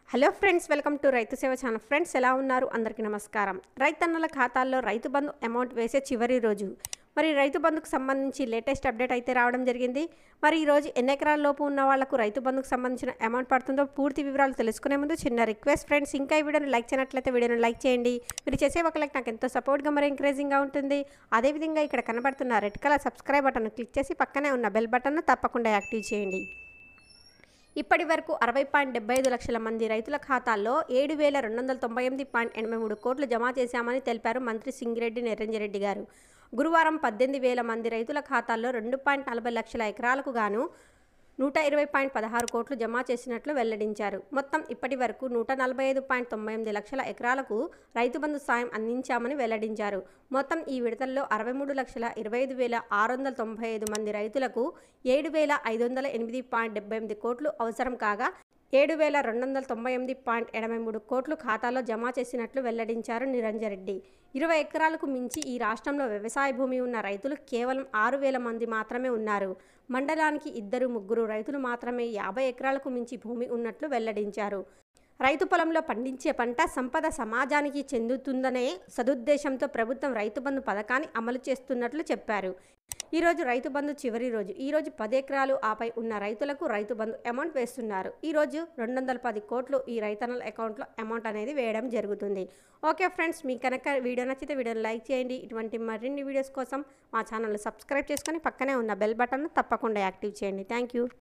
hello friends welcome to రైతు సేవ channel friends ఎలా ఉన్నారు అందరికీ నమస్కారం రైతన్నల ఖాతాల్లో రైతు బంధు అమౌంట్ వేసే చివరి రోజు మరి రైతు బంధుకు సంబంధించి లేటెస్ట్ అప్డేట్ అయితే రావడం జరిగింది మరి ఈరోజు ఎన్ని ఎకరాల లోపు ఉన్న వాళ్లకు రైతు బంధుకు సంబంధించిన అమౌంట్ పడుతుందో పూర్తి వివరాలు తెలుసుకునే ముందు చిన్న రిక్వెస్ట్ ఫ్రెండ్స్ ఇంకా ఈ వీడియోని లైక్ చేయనట్లయితే వీడియోని లైక్ చేయండి మీరు చేసే ఒక లైక్ నాకు ఎంతో సపోర్ట్గా మరి ఎంకరేజింగ్గా ఉంటుంది అదేవిధంగా ఇక్కడ కనబడుతున్న red colour subscribe button click చేసి పక్కనే ఉన్న బెల్ బటన్ను తప్పకుండా యాక్టివ్ చేయండి ఇప్పటి వరకు అరవై పాయింట్ డెబ్బై ఐదు లక్షల మంది రైతుల ఖాతాల్లో ఏడు వేల రెండు వందల తొంభై ఎనిమిది పాయింట్ ఎనభై మూడు కోట్లు జమ చేశామని తెలిపారు మంత్రి సింగిరెడ్డి నిరంజరెడ్డి గారు గురువారం పద్దెనిమిది వేల మంది రైతుల ఖాతాల్లో రెండు పాయింట్ నలభై లక్షల ఎకరాలకు గాను నూట ఇరవై పాయింట్ పదహారు కోట్లు జమ చేసినట్లు వెల్లడించారు మొత్తం ఇప్పటి వరకు నూట నలభై ఐదు పాయింట్ తొంభై ఎనిమిది లక్షల ఎకరాలకు రైతు బంధు సాయం అందించామని వెల్లడించారు మొత్తం ఈ విడతల్లో అరవై మూడు లక్షల ఇరవై ఐదు వేల ఆరు వందల తొంభై ఐదు మంది రైతులకు ఏడు వేల ఐదు వందల ఎనిమిది పాయింట్ డెబ్బై ఎనిమిది కోట్లు అవసరం కాగా ఏడు వేల రెండు వందల తొంభై ఎనిమిది పాయింట్ ఎనభై మూడు కోట్లు ఖాతాలో జమ చేసినట్లు వెల్లడించారు నిరంజరెడ్డి ఇరవై ఎకరాలకు మించి ఈ రాష్ట్రంలో వ్యవసాయ భూమి ఉన్న రైతులు కేవలం ఆరు వేల మంది మాత్రమే ఉన్నారు మండలానికి ఇద్దరు ముగ్గురు రైతులు మాత్రమే యాభై ఎకరాలకు మించి భూమి ఉన్నట్లు వెల్లడించారు రైతు పొలంలో పండించే పంట సంపద సమాజానికి చెందుతుందనే సదుద్దేశంతో ప్రభుత్వం రైతు బంధు పథకాన్ని అమలు చేస్తున్నట్లు చెప్పారు ఈరోజు రైతు బంధు చివరి రోజు ఈరోజు పది ఎకరాలు ఆపై ఉన్న రైతులకు రైతు బంధు అమౌంట్ వేస్తున్నారు ఈరోజు రెండు వందల పది కోట్లు ఈ రైతన్నల అకౌంట్లో అమౌంట్ అనేది వేయడం జరుగుతుంది ఓకే ఫ్రెండ్స్ మీకు కనుక వీడియో నచ్చితే వీడియోని లైక్ చేయండి ఇటువంటి మరిన్ని వీడియోస్ కోసం మా ఛానల్ సబ్స్క్రైబ్ చేసుకొని పక్కనే ఉన్న బెల్ బటన్ను తప్పకుండా యాక్టివ్ చేయండి థ్యాంక్ యూ